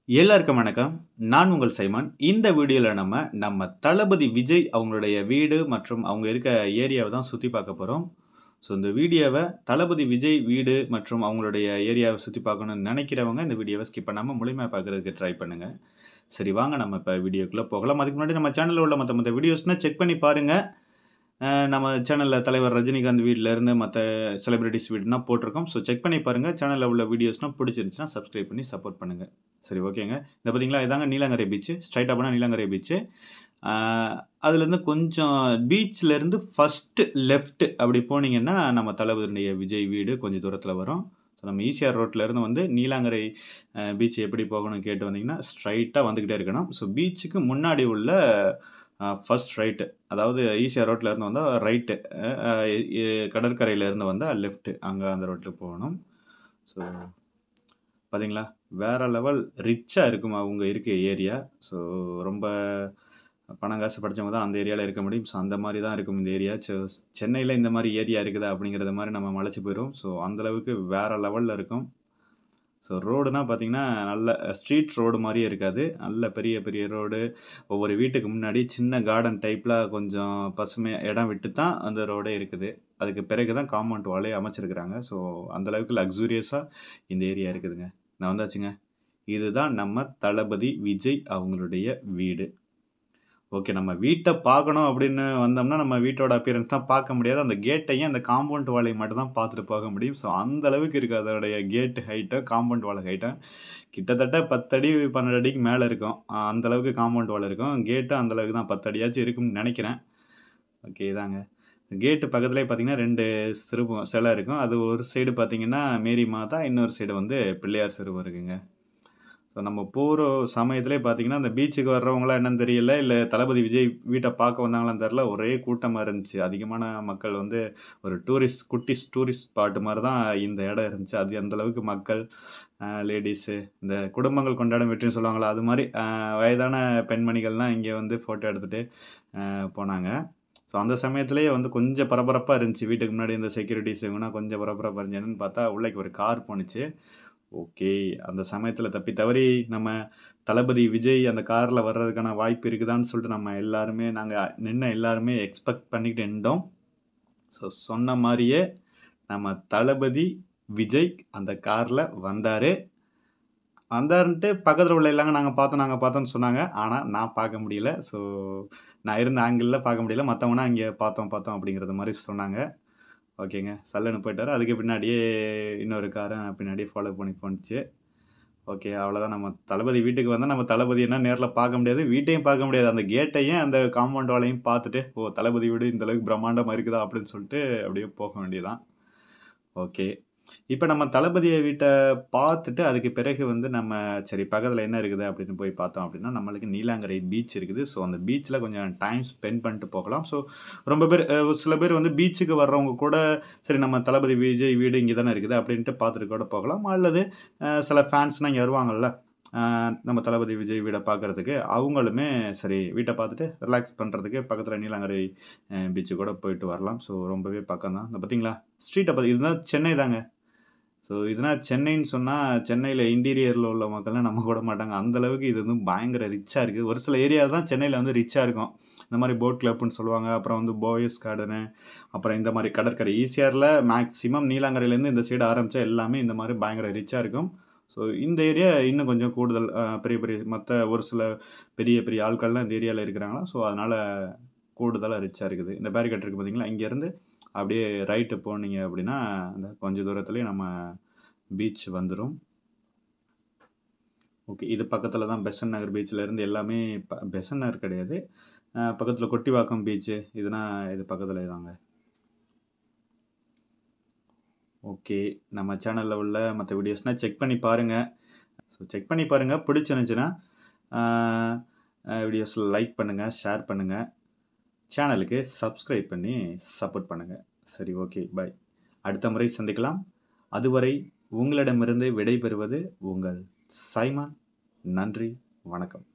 எல்லாருக்கும் வணக்கம். நான் உங்கள் சைமன். இந்த வீடியோல நம்ம, நம்ம தளபதி விஜய் அவங்களுடைய வீடு மற்றும் அவங்க இருக்க ஏரியாவ தான் சுத்தி பார்க்க போறோம். ஸோ இந்த வீடியோவ தளபதி விஜய் வீடு மற்றும் அவங்களுடைய ஏரியாவ சுத்தி பார்க்கணும்னு நெனைக்கிறவங்க, இந்த வீடியோவ ஸ்கிப் பண்ணாம முழுமையா பார்க்கறதுக்கு ட்ரை பண்ணுங்க. சரி வாங்க நம்ம இப்ப வீடியோக்குள்ள போகலாம். அதுக்கு முன்னாடி நம்ம சேனல்ல உள்ள மத்த மத்த வீடியோஸ்னா செக் பண்ணி பாருங்க. அ நம்ம சேனல்ல தலைவர் ரஜினிகாந்த் வீட்லருந்து மத்த செலிபிரிட்டீஸ் வீடுனா போட்டிருக்கோம். ஸோ செக் பண்ணி பாருங்க. சேனல்ல உள்ள வீடியோஸ்னா பிடிச்சிருந்துச்சுனா சப்ஸ்கிரைப் பண்ணி சப்போர்ட் பண்ணுங்க. சரி ஓகேங்க. இத பார்த்தீங்களா? இதாங்க நீலாங்கரை பீச். ஸ்ட்ரெய்ட்டா போனா நீலாங்கரை பீச். ஆ அதுலேருந்து கொஞ்சம் பீச்லேருந்து ஃபர்ஸ்ட் லெஃப்ட் அப்படி போனீங்கன்னா, நம்ம தளபதியுடைய விஜய் வீடு கொஞ்சம் தூரத்தில வரும். ஸோ நம்ம ஈசிஆர் ரோட்லேருந்து வந்து நீலாங்கரை அ பீச் எப்படி போகணும்னு கேட்டு வந்தீங்கன்னா, ஸ்ட்ரெய்ட்டா வந்துகிட்டே இருக்கணும். ஸோ பீச்சுக்கு முன்னாடி உள்ள அ ஃபர்ஸ்ட் ரைட் அதாவது ஈசிஆர் ரோட்லேருந்து வந்தா ரைட்டு அ அ எ கடற்கரையிலேருந்து வந்தா லெஃப்ட் அங்க அந்த ரோட்ல போகணும். ஸோ பார்த்தீங்களா? வேற லெவல் ரிச்சா இருக்கும் அவங்க இருக்க ஏரியா. ஸோ ரொம்ப பணம் காசு படைச்சவங்க தான் அந்த ஏரியால இருக்க முடியும். ஸோ அந்த மாரி தான் இருக்கும் இந்த ஏரியா. சோ சென்னையில இந்த மாரி ஏரியா இருக்குதா? அப்படிங்கிறத மாரி நம்ம மலைச்சு போயிருவோம். ஸோ அந்த அளவுக்கு வேற லெவல்ல இருக்கும். ஸோ ரோடுனா பார்த்தீங்கன்னா, நல்ல ஸ்ட்ரீட் ரோடு மாரியே இருக்காது. நல்ல பெரிய பெரிய ரோடு. ஒவ்வொரு வீட்டுக்கு முன்னாடி சின்ன கார்டன் டைப்ல கொஞ்சம் பசுமையா இடம் விட்டு தான் அந்த ரோடே இருக்குது. அதுக்கு பிறகு தான் காம்பவுண்ட் வாலே அமைச்சிருக்கிறாங்க. ஸோ அந்த அளவுக்கு லக்ஸூரியஸா இந்த ஏரியா இருக்குதுங்க. நான் வந்தாச்சுங்க. இதுதான் நம்ம தளபதி விஜய் அவங்களுடைய வீடு. ஓகே நம்ம வீட்ட பார்க்கணும் அப்படின்னு வந்தோம்னா, நம்ம வீட்டோட அப்பியரன்ஸ்லாம் பார்க்க முடியாது. அந்த கேட்டையும், அந்த காம்பவுண்ட் வாலையும் மட்டும் தான் பார்த்துட்டு போக முடியும். ஸோ அந்த அளவுக்கு இருக்கு அதோடைய கேட் ஹைட்டும், காம்பவுண்ட் வால் ஹைட்டும். கிட்டத்தட்ட 10 அடி, 12 அடிக்கு மேல இருக்கும். அ அந்த அளவுக்கு காம்பவுண்ட் வால் இருக்கும். கேட்டும் அந்த அளவுக்கு தான் 10 அடியாச்சும் இருக்கும்னு நெனைக்கிறேன். ஓகே இதாங்க. கேட் பக்கத்திலேயே பார்த்தீங்கன்னா, 2 சிறுவம் சிலை இருக்கும். அது ஒரு சைடு பார்த்தீங்கன்னா, மேரி மாதா, இன்னொரு சைடு வந்து பிள்ளையார் சிறுவம் இருக்குங்க. ஸோ நம்ம போற சமயத்திலே பார்த்தீங்கன்னா, அந்த பீச்சுக்கு வர்றவங்களா என்னன்னு தெரியல. இல்ல தளபதி விஜய் வீட்ட பார்க்க வந்தாங்களான்னு தெரியல. ஒரே கூட்டமா இருந்துச்சு. அதிகமான மக்கள் வந்து ஒரு டூரிஸ்ட் குட்டி டூரிஸ்ட் ஸ்பாட் மாரி தான் இந்த இடம் இருந்துச்சு. அது அந்த அளவுக்கு மக்கள், அ லேடீஸு இந்த குடும்பங்கள் கொண்டாடும் வெற்றின்னு சொல்லுவாங்கல்ல, அது மாரி அ வயதான பெண்மணிகள்லாம் இங்க வந்து ஃபோட்டோ எடுத்துட்டு அ போனாங்க. ஸோ அந்த சமயத்திலேயே வந்து கொஞ்சம் பரபரப்பா இருந்துச்சு. வீட்டுக்கு முன்னாடி இந்த செக்யூரிட்டீஸ் இவங்கலாம் கொஞ்சம் பரபரப்பா இருந்துச்சு. என்னன்னு பார்த்தா, உள்ளேக்கு ஒரு கார் போணுச்சு. ஓகே. அந்த சமயத்தில தப்பி தவறி நம்ம தளபதி விஜய் அந்த கார்ல வர்றதுக்கான வாய்ப்பு இருக்குதான்னு சொல்லிட்டு நம்ம எல்லாருமே நாங்க நின்ன எல்லாருமே எக்ஸ்பெக்ட் பண்ணிக்கிட்டு இருந்தோம். ஸோ சொன்ன மாரியே நம்ம தளபதி விஜய் அந்த கார்ல வந்தாரு. வந்தாருன்ட்டு பக்கத்தில உள்ள எல்லாங்க நாங்க பார்த்தோம், நாங்க பார்த்தோம்ன்னு சொன்னாங்க. ஆனா நான் பார்க்க முடியல. ஸோ நான் இருந்த ஆங்கிள்ல பார்க்க முடியல. மத்தவங்கன்னா இங்க பார்த்தோம், பார்த்தோம் அப்படிங்கிறது மாரி சொன்னாங்க. ஓகேங்க. சல்லுன்னு போயிட்டாரு. அதுக்கு பின்னாடியே இன்னொரு காரும் பின்னாடியே ஃபாலோ பண்ணி போணுச்சு. ஓகே அவ்வளோதான் நம்ம தளபதி வீட்டுக்கு வந்தா, நம்ம தளபதியனா நேர்ல பார்க்க முடியாது. வீட்டையும் பார்க்க முடியாது. அந்த கேட்டையும், அந்த காம்பவுண்ட் வாலையும் பார்த்துட்டு, ஓ! தளபதி வீடு இந்த அளவுக்கு பிரம்மாண்டமா இருக்குதா? அப்படின்னு சொல்லிட்டு அப்படியே போக வேண்டியது தான். ஓகே. இப்ப நம்ம தளபதி வீட்ட பார்த்துட்டு, அதுக்கு பிறகு வந்து நம்ம சரி பக்கத்தில என்ன இருக்குது அப்படின்னு போய் பார்த்தோம் அப்படின்னா, நம்மளுக்கு நீலாங்கரை பீச் இருக்குது. ஸோ அந்த பீச்ல கொஞ்சம் டைம் ஸ்பெண்ட் பண்ணிட்டு போகலாம். ஸோ ரொம்ப பேர் அ சில பேர் வந்து பீச்சுக்கு வர்றவங்க கூட, சரி நம்ம தளபதி விஜய் வீடு இங்க தானே இருக்குது அப்படின்ட்டு பார்த்துட்டு கூட போகலாம். அல்லது அ சில ஃபேன்ஸ்லாம் இங்க வருவாங்கல்ல. அ நம்ம தளபதி விஜய் வீட பார்க்கறதுக்கு. அவங்களுமே சரி வீட்ட பார்த்துட்டு ரிலாக்ஸ் பண்றதுக்கு பக்கத்தில நீலாங்கரை அ பீச் கூட போயிட்டு வரலாம். ஸோ ரொம்பவே பக்கம் தான். இந்த பார்த்தீங்களா? ஸ்ட்ரீட்ட பாத்தி இதுதான் சென்னை தாங்க. ஸோ இதுனா சென்னைன்னு சொன்னா, சென்னையில இன்டீரியர்ல உள்ள மக்கள்லாம் நம்ப கூட மாட்டாங்க. அந்த அளவுக்கு இது வந்து பயங்கர ரிச்சா இருக்கு. ஒரு சில ஏரியா தான் சென்னையில வந்து ரிச்சா இருக்கும். இந்த மாரி போட் கிளப்ன்னு சொல்லுவாங்க. அப்புறம் வந்து போயஸ் கார்டனு, அப்புறம் இந்த மாரி கடற்கரை. ஈசிஆர்ல மேக்ஸிமம் நீலாங்கரையிலேருந்து இந்த சைடு ஆரம்பிச்சா எல்லாமே இந்த மாரி பயங்கர ரிச்சா இருக்கும். ஸோ இந்த ஏரியா இன்னும் கொஞ்சம் கூடுதல் அ பெரிய பெரிய மத்த ஒரு சில பெரிய பெரிய ஆட்கள்லாம் இந்த ஏரியால இருக்கிறாங்களாம். ஸோ அதனால கூடுதலா ரிச்சா இருக்குது. இந்த பேரிகாட் இருக்கு பார்த்தீங்களா? இங்கேருந்து அப்படியே ரைட் போனீங்க அப்படின்னா, அந்த கொஞ்சம் தூரத்திலேயே நம்ம பீச் வந்துரும். ஓகே. இது பக்கத்தில தான் பெசன்ட் நகர் பீச்லேருந்து எல்லாமே ப பெசன்ட் நகர் கிடையாது. அ பக்கத்தில கொட்டிவாக்கம் பீச். இதுனா இது பக்கத்திலே தாங்க. ஓகே. நம்ம சேனல்ல உள்ள மத்த வீடியோஸ்னா செக் பண்ணி பாருங்க. ஸோ செக் பண்ணி பாருங்க. பிடிச்சிருந்துச்சுன்னா, ஆ அ வீடியோஸ்ல லைக் பண்ணுங்க, ஷேர் பண்ணுங்க. சேனலுக்கு சப்ஸ்கிரைப் பண்ணி சப்போர்ட் பண்ணுங்க. சரி ஓகே. பாய். அடுத்த முறை சந்திக்கலாம். அதுவரை உங்களிடமிருந்து விடைபெறுவது உங்கள் சைமன். நன்றி. வணக்கம்.